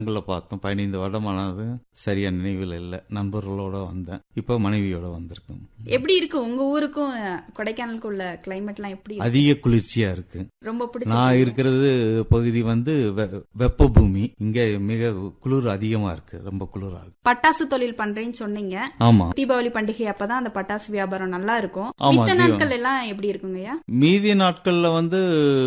உங்களை பார்த்தோம் பதினைந்து வருடமானது சரியா நினைவில் இல்லை நண்பர்களோட வந்தேன் இப்போ மனைவியோட வந்திருக்கேன் எப்படி இருக்கு உங்க ஊருக்கும் அஹ், கொடைக்கானலுக்கும் உள்ள கிளைமேட்லாம் எப்படி இருக்கு? அதிக குளிர்ச்சியா இருக்கு ரொம்ப பிடிச்ச நான் இருக்கிறது பகுதி வந்து வெ- வெப்ப பூமி இங்க மிக குளிர் அதிகமா இருக்கு ரொம்ப குளிரா இருக்கு பட்டாசு தொழில் பண்றேன்னு சொன்னீங்க ஆமா தீபாவளி பண்டிகை அப்பதான் அந்த பட்டாசு வியாபாரம் நல்லா இருக்கும் ஆமா, மித்த தீபம். நாட்கள் எல்லாம் எப்படி இருக்குங்கய்யா மீதி நாட்கள்ல வந்து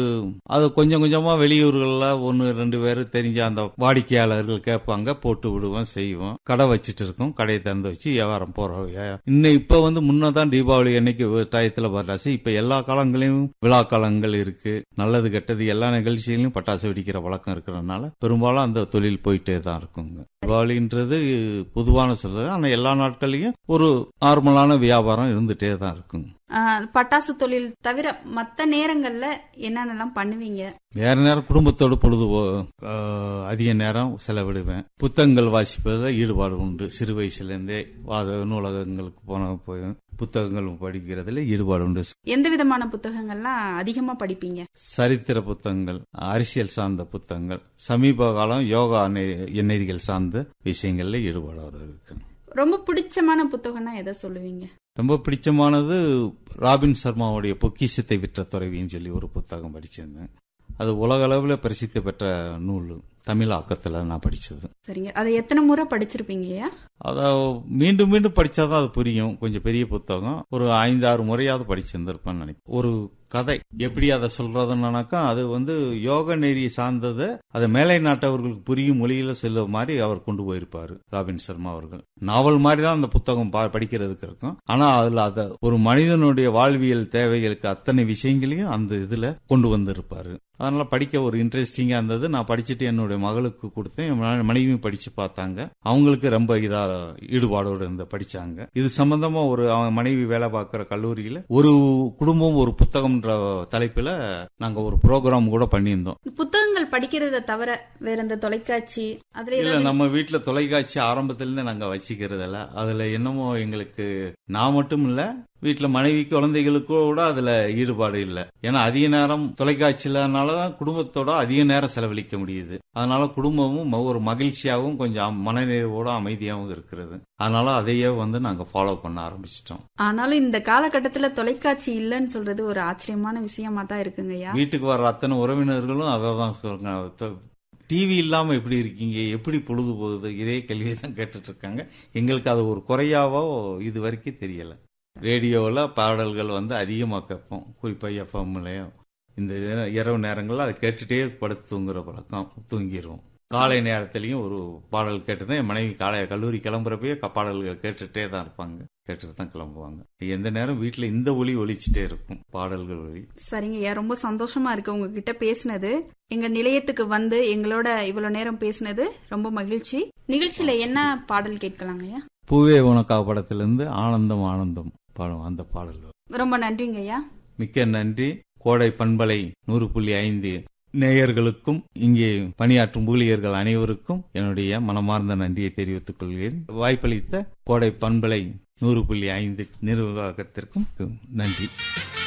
அது கொஞ்சம் கொஞ்சமா வெளியூர்கள்ல ஒன்னு ரெண்டு பேர் தெரிஞ்ச அந்த வாடிக்கையாளர்கள் கேட்பாங்க போட்டு விடுவோம் செய்வோம் கடை வச்சிட்டு இருக்கோம் கடையை திறந்து வச்சு வியாபாரம் போறோம் ஏ- இன்னும் இப்ப வந்து முன்னதான் தீபாவளி அன்னைக்கு டயத்துல பட்டாசு இப்ப எல்லா காலங்களையும் விழா காலங்கள் இருக்கு நல்லது கெட்டது எல்லா நிகழ்ச்சியிலும் பட்டாசு வெடிக்கிற வழக்கம் இருக்கிறதுனால பெரும்பாலும் அந்த தொழில் போயிட்டே தான் இருக்குங்க தீபாவளின்றது பொதுவான சொல்ல ஆனா எல்லா நாட்கள்லயும் ஒரு நார்மலான வியாபாரம் இருந்துட்டே தான் இருக்குங்க அஹ், பட்டாசு தொழில் தவிர மத்த நேரங்கள்ல என்னென்னலாம் பண்ணுவீங்க வேற நேரம் குடும்பத்தோடு பொழுது போ- ஆஹ் அதிக நேரம் செலவிடுவேன் புத்தகங்கள் வாசிப்பதில் ஈடுபாடு உண்டு சிறு வயசுலேருந்தே வாத நூலகங்களுக்கு போன போய் புத்தகங்கள் படிக்கிறதுல ஈடுபாடு உண்டு எந்த விதமான புத்தகங்கள்லாம் அதிகமா படிப்பீங்க சரித்திர புத்தகங்கள் அரசியல் சார்ந்த புத்தகங்கள் சமீப காலம் யோகா நெ- எண்ணெய்கள் சார்ந்த விஷயங்கள்ல ஈடுபாடு இருக்கு ரொம்ப பிடிச்சமான புத்தகம்னா எதை சொல்லுவீங்க ரொம்ப பிடிச்சமானது ராபின் சர்மாவுடைய பொக்கிஷத்தை விற்ற துறவின்னு சொல்லி ஒரு புத்தகம் படிச்சிருந்தேன் அது உலக அளவில் பிரசித்தி பெற்ற நூல் தமிழ் ஆக்கத்தில் நான் படிச்சது சரிங்க அதை எத்தனை முறை படிச்சிருப்பீங்கய்யா அத மீண்டும் மீண்டும் படிச்சாதான் அது புரியும் கொஞ்சம் பெரிய புத்தகம் ஒரு ஐந்து ஆறு முறையாவது படிச்சிருந்திருப்பேன்னு நினைக்கிறேன் ஒரு கதை எப்படி அதை சொல்றதுன்னாக்கா அது வந்து யோக நெறி சார்ந்ததை அதை மேலை நாட்டவர்களுக்கு புரியும் மொழியில சொல்ல மாதிரி அவர் கொண்டு போயிருப்பாரு ராபின் சர்மா அவர்கள் நாவல் மாதிரி தான் அந்த புத்தகம் பா- படிக்கிறதுக்கு இருக்கும் ஆனா அதுல அத ஒரு மனிதனுடைய வாழ்வியல் தேவைகளுக்கு அத்தனை விஷயங்களையும் அந்த இதுல கொண்டு வந்திருப்பாரு அதனால படிக்க ஒரு இன்ட்ரெஸ்டிங்கா இருந்தது நான் படிச்சுட்டு என்னுடைய மகளுக்கு கொடுத்தேன் என் மன- மனைவியும் படிச்சு பார்த்தாங்க அவங்களுக்கு ரொம்ப இதா ஈடுபாடோடு இருந்த படிச்சாங்க இது சம்பந்தமா ஒரு அவன் மனைவி வேலை பார்க்கிற கல்லூரியில ஒரு குடும்பம் ஒரு புத்தகம்ன்ற தலைப்புல நாங்க ஒரு ப்ரோக்ராம் கூட பண்ணியிருந்தோம் புத்தகங்கள் படிக்கிறத தவிர வேற எந்த தொலைக்காட்சி அதுல இல்ல ஏதாவது நம்ம வீட்டுல தொலைக்காட்சி ஆரம்பத்துல இருந்தே நாங்க வச்சுக்கிறதில்ல அதுல என்னமோ எங்களுக்கு நான் மட்டும் இல்ல வீட்டுல மனைவி குழந்தைகளுக்கு கூட அதுல ஈடுபாடு இல்ல ஏன்னா அதிக நேரம் தொலைக்காட்சியிலனாலதான் குடும்பத்தோட அதிக நேரம் செலவழிக்க முடியுது அதனால குடும்பமும் ம- ஒரு மகிழ்ச்சியாகவும் கொஞ்சம் மனநிறைவோட அமைதியாகவும் இருக்கிறது அதனால அதையே வந்து நாங்க ஃபாலோ பண்ண ஆரம்பிச்சிட்டோம் ஆனாலும் இந்த காலகட்டத்துல தொலைக்காட்சி இல்லைன்னு சொல்றது ஒரு ஆச்சரியமான விஷயமா தான் இருக்குங்கய்யா வீட்டுக்கு வர்ற அத்தனை உறவினர்களும் அதை தான் சொல்றாங்க டிவி இல்லாம எப்படி இருக்கீங்க எப்படி பொழுது போகுது இதே கேள்வியை தான் கேட்டுட்டு இருக்காங்க எங்களுக்கு அது ஒரு குறையாவோ இது வரைக்கும் தெரியல ரேடியோவில் பாடல்கள் வந்து அதிகமாக கேட்போம் குறிப்பாக எஃப்எம்லையும் இந்த இது- இரவு நேரங்களில் அதை கேட்டுட்டே படுத்து தூங்குற பழக்கம் தூங்கிடுவோம் காலை நேரத்துலயும் ஒரு பாடல் கேட்டு தான் என் மனைவி காலை கல்லூரி கிளம்புறப்பயே க- பாடல்கள் கேட்டுட்டே தான் இருப்பாங்க கேட்டுட்டு தான் கிளம்புவாங்க எந்த நேரம் வீட்டில் இந்த ஒளி ஒலிச்சுட்டே இருக்கும் பாடல்கள் ஒளி சரிங்கய்யா ரொம்ப சந்தோஷமா இருக்கு உங்ககிட்ட பேசினது எங்க நிலையத்துக்கு வந்து எங்களோட இவ்வளவு நேரம் பேசினது ரொம்ப மகிழ்ச்சி நிகழ்ச்சியில என்ன பாடல் கேட்கலாங்கய்யா பூவே உனக்கா படத்திலிருந்து ஆனந்தம் ஆனந்தம் பாடும் அந்த பாடல் ரொம்ப நன்றிங்கய்யா மிக்க நன்றி கோடை பண்பலை நூறு புள்ளி ஐந்து நேயர்களுக்கும் இங்கே பணியாற்றும் ஊழியர்கள் அனைவருக்கும் என்னுடைய மனமார்ந்த நன்றியை தெரிவித்துக் கொள்கிறேன் வாய்ப்பளித்த கோடை பண்பலை நூறு புள்ளி ஐந்து நிர்வாகத்திற்கும் நன்றி